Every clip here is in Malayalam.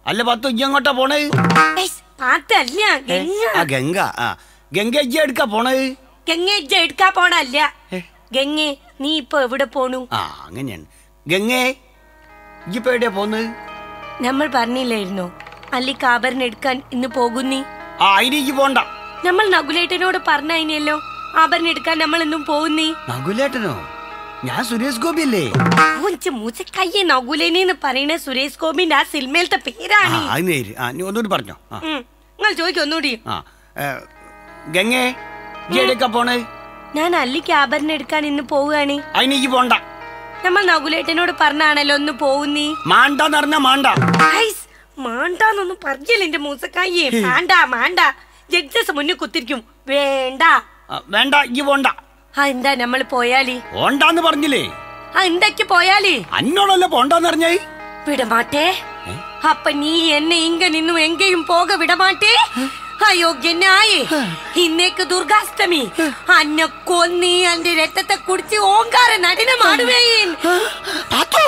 അല്ല പത്തു ഇജ്ജ് എങ്ങോട്ടാ പോണേ ഏയ്സ്, അതല്ല ഗംഗ ആ ഗംഗ ആ ഗംഗ ഇജ്ജ് എടുക്കാ പോണേ ഗംഗ ഇജ്ജ എടുക്കാൻ പോണല്ല ഏ? ഗംഗെ നീ ഇപ്പൊ എവിടെ പോണു ആ അങ്ങനെയാണ് ഗംഗേ ഇജ്ജിപ്പോ എവിടെയാ പോന്ന് നമ്മൾ പറഞ്ഞില്ലായിരുന്നോ അല്ലിക്ക് ആഭരണം എടുക്കാൻ ഇന്ന് പോകുന്നീ ആ അതിലേക്ക് പോണ്ട നമ്മൾ നകുലേട്ടനോട് പറഞ്ഞല്ലോ ആഭരണം എടുക്കാൻ നമ്മൾ ഇന്നും പോകുന്നീ നകുലേട്ടനോ ഞാൻ സുരേഷ് ഗോപി അല്ലേ ഓഞ്ച് മൂച്ചക്കയ്യെ നകുലേനെന്ന് പറയുന്ന സുരേഷ് ഗോപിന്റെ ആ സിനിമയിലത്തെ ആ പേരാണ് അത് നേര് ആ നീ ഒന്നുകൂടി പറഞ്ഞോ ആ ഉം. നിങ്ങൾ ചോദിക്കും ഒന്നുകൂടി ആ ഏ, ഗംഗേ ഇജ്ജ് എവിടേക്കാ പോണേ ഞാൻ അല്ലിക്ക് ആഭരണം എടുക്കാൻ ഇന്ന് പോവുകയാണ് അതിലേക്ക് പോണ്ട നമ്മൾ നകുലേട്ടനോട് പറഞ്ഞാണല്ലോ ഒന്ന് പോകുന്നീ മാണ്ടാന്ന് പറഞ്ഞാ മാണ്ട ഐസ്, മാണ്ടാന്നൊന്നും പറഞ്ഞില്ല എന്റെ മൂസക്കായി മാണ്ട മാണ്ട ജഡ്ജസ് മുന്നിൽ കുത്തിരിക്കും വേണ്ട ആ, വേണ്ട ഇജ്ജ് പോണ്ട ആ എന്താ നമ്മൾ പോയാലി പോണ്ടാന്ന് പറഞ്ഞില്ലേ ആ എന്തൊക്കെ പോയാലി അന്നോടല്ല പോണ്ടാന്ന് പറഞ്ഞേ വിടമാട്ടേ അപ്പൊ നീ എന്നെ ഇങ്ക നിന്നും എങ്കയും പോക വിടമാട്ടേ അയോഗ്യനായേ ഇന്നേക്ക് ദുർഗാഷ്ടമി അന്നെ കൊന്നി എന്റെ രക്തത്തെ കുടിച്ച് ഓങ്കാര നടനമാടുവേൻ പാത്തോ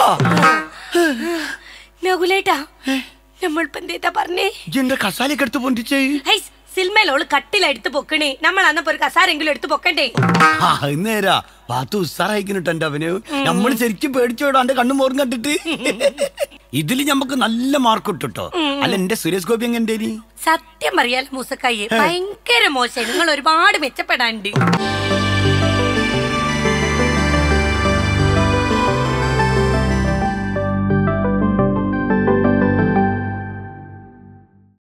നകുലേട്ടാ നമ്മൾ എന്തേതാ പറഞ്ഞേ ഇജ്ജെന്റെ കസാലയൊക്കെ എടുത്ത് പൊന്തിച്ചേ ഹൈസ് സിൽമേലോള് കട്ടിലെടുത്ത് പൊക്കണേ നമ്മൾ അന്നപ്പോ ഒരു കസാരെങ്കിലും എടുത്ത് പൊക്കണ്ടേ ആ ഇന്നേരാ പാത്തു ഉസാറായിക്കിട്ട് എന്റെ അവന് നമ്മൾ ശരിക്കും പേടിച്ചോടാ എന്റെ കണ്ണു മോറും കണ്ടിട്ട് ഇതില് നമുക്ക് നല്ല മാർക്ക് കിട്ടുട്ടോ അല്ല എന്റെ സുരേഷ് ഗോപി എങ്ങനെ സത്യം പറയാലോ മൂസക്കായി ഭയങ്കര മോശം നിങ്ങൾ ഒരുപാട് മെച്ചപ്പെടാനുണ്ട്